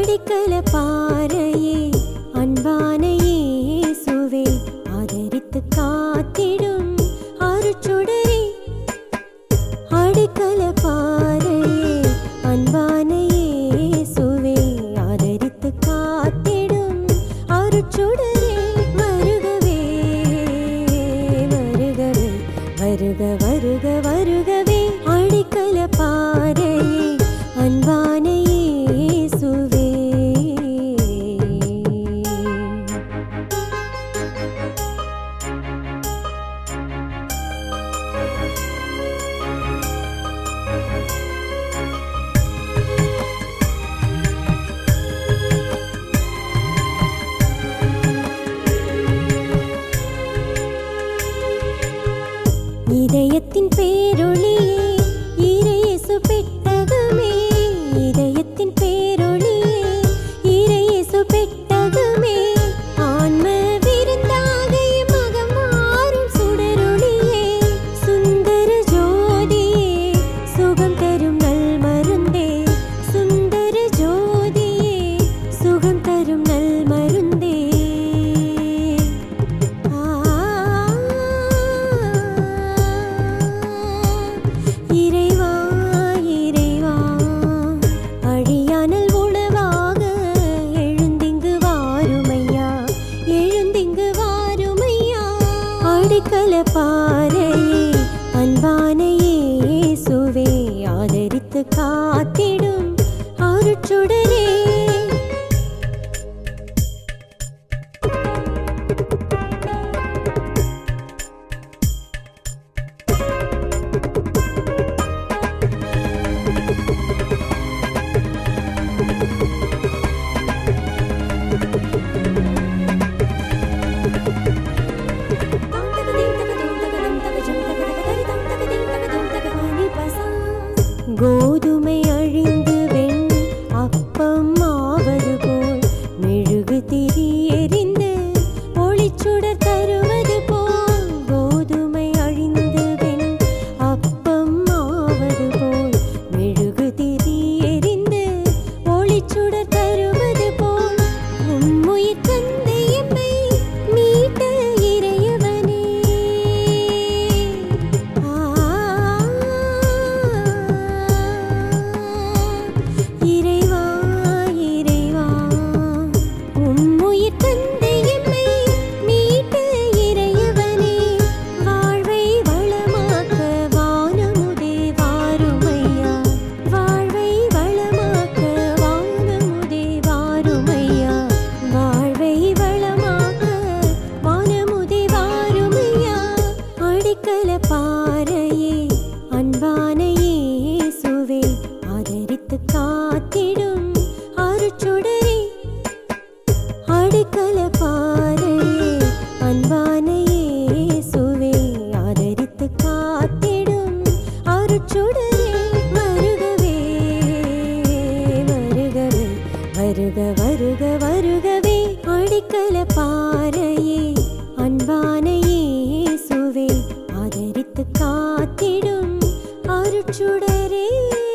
அடிக்கல பாறையே அன்பான இயேசுவே ஆதரித்து காத்திடும் அருட்சுடரே அடிக்கல பாறையே அன்பான இயேசுவே ஆதரித்து காத்திடும் அருட்சுடரே வருகவே வருகவே வருக வருக வருகவே அடிக்கல பாறையே அன்பான இயேசுவே இதயத்தின் பேரொளியே இறையேசு பெட்டகமே இதயத்தின் பேரொளியே இறையேசு பெட்டகமே ஆன்ம விருந்தாக மகம் மாறும் சுடரொளியே சுந்தர ஜோதியே சுகம் தரும் நல் மருந்தே சுந்தர ஜோதியே சுகம் தரும் நல் மருந்தே இறைவா இறைவா அழியானல் உணவாக எழுந்திங்கு வாருமையா எழுந்திங்கு வாருமையா அடிக்கல பாறையே அன்பான இயேசுவே ஆதரித்து காத்திடும் அருட்சுடரே கோதுமை அழிந்து வெண் அப்பம் ஆவது போல் மெழுகு திரி எரிந்து ஒளிச்சுடர் தருவது போல் கோதுமை அழிந்து வெண் அப்பம் ஆவது போல் மெழுகு திரி எரிந்து ஒளிச்சுடர் தருவது போல் உம்முயிர் தந்தை எம்மை மீட்ட இறையவனே இறைவா இறைவா உம்முயிர் தந்தை எம்மை மீட்ட இறையவனே வாழ்வை வளமாக்க வானமுதே வாருமையா வாழ்வை வளமாக்க வானமுதே வாருமையா வாழ்வை வளமாக்க வானமுதே வாருமையா அடிக்கல பாறையே அன்பான இயேசுவே ஆதரித்து காத்திடும் அருட்சுடரே அடிக்கல பாறையே அன்பான இயேசுவே ஆதரித்து காத்திடும் அருட்சுடரே வருகவே வருகவே வருக வருக வருகவே அடிக்கல பாறையே அன்பான இயேசுவே ஆதரித்து காத்திடும் அருட்சுடரே